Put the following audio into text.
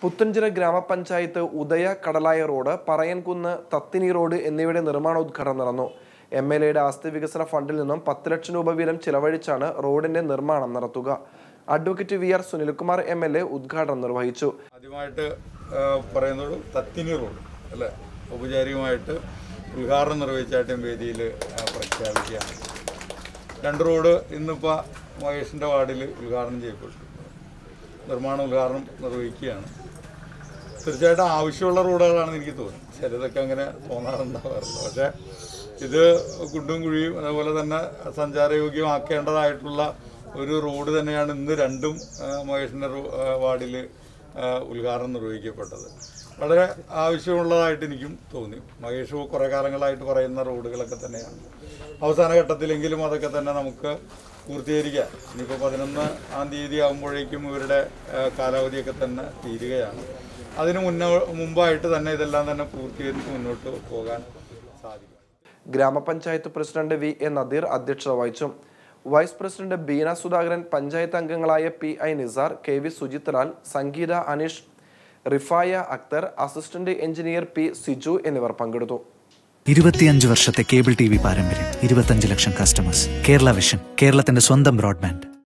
പുത്തഞ്ചിറ ഗ്രാമപഞ്ചായത്ത് ഉദയ കടലായ road പറയൻകുന്ന് തത്തിനി road എന്നിവയുടെ നിർമ്മാണോദ്ഘാടനം നടന്നു എം എൽ എയുടെ ആസ്തി വികസന ഫണ്ടിൽ നിന്നും പത്ത് ലക്ഷം രൂപ വീതം ചിലവഴിച്ചാണ് റോഡിന്റെ നിർമ്മാണം നടത്തുക advocate V R Sunilkumar M L A ഉദ്ഘാടനം നിർവഹിച്ചു ആദ്യമായിട്ട് ആ, പറയുന്നത് തത്തിനി റോഡ് അല്ലേ ഔപചാരികമായിട്ട് ഉദ്ഘാടനം നിർവഹിച്ചായിട്ടും വേദിയിൽ പ്രഖ്യാപിക്കുകയാണ് രണ്ട് റോഡ് ഇന്നിപ്പോൾ മഹേഷിൻ്റെ വാർഡിൽ ഉദ്ഘാടനം ചെയ്യപ്പെട്ടു നിർമ്മാണ ഉദ്ഘാടനം നിർവഹിക്കുകയാണ് തീർച്ചയായിട്ടും ആവശ്യമുള്ള റോഡുകളാണെന്ന് എനിക്ക് തോന്നി ചിലതൊക്കെ അങ്ങനെ തോന്നാറുണ്ടാവാറുണ്ട് പക്ഷേ ഇത് കുണ്ടും കുഴിയും അതുപോലെ തന്നെ സഞ്ചാരയോഗ്യമാക്കേണ്ടതായിട്ടുള്ള ഒരു റോഡ് തന്നെയാണ് ഇന്ന് രണ്ടും ആ, മഹേഷിൻ്റെ റോ- ആ, വാർഡിൽ ആ, ഉദ്ഘാടനം നിർവഹിക്കപ്പെട്ടത് വളരെ ആവശ്യമുള്ളതായിട്ട് എനിക്കും തോന്നി മഹേഷ് കുറേ കാലങ്ങളായിട്ട് പറയുന്ന റോഡുകളൊക്കെ തന്നെയാണ് അവസാന ഘട്ടത്തിലെങ്കിലും അതൊക്കെ തന്നെ നമുക്ക് പൂർത്തീകരിക്കാം ഇനിയിപ്പോൾ പതിനൊന്നാം തീയതി ആകുമ്പോഴേക്കും ഇവരുടെ ആ, കാലാവധിയൊക്കെ തന്നെ തീരുകയാണ് അതിന് മുന്നേ മുമ്പായിട്ട് തന്നെ ഇതെല്ലാം തന്നെ പൂർത്തീകരിച്ച് മുന്നോട്ട് പോകാൻ സാധിക്കും ഗ്രാമപഞ്ചായത്ത് പ്രസിഡന്റ് വി എ നദീർ അധ്യക്ഷത വഹിച്ചു വൈസ് പ്രസിഡന്റ് ബീന സുധാകരൻ പഞ്ചായത്ത് അംഗങ്ങളായ P I Nizar K V Sujith Lal Sangeetha Aneesh Rifaya Akhtar assistant engineer P Siju എന്നിവർ പങ്കെടുത്തു ഇരുപത്തിയഞ്ച് വർഷത്തെ കേബിൾ ടി വി പാരമ്പര്യം ഇരുപത്തഞ്ച് ലക്ഷം കസ്റ്റമേഴ്സ് കേരള വിഷൻ കേരളത്തിന്റെ സ്വന്തം ബ്രോഡ്ബാൻഡ്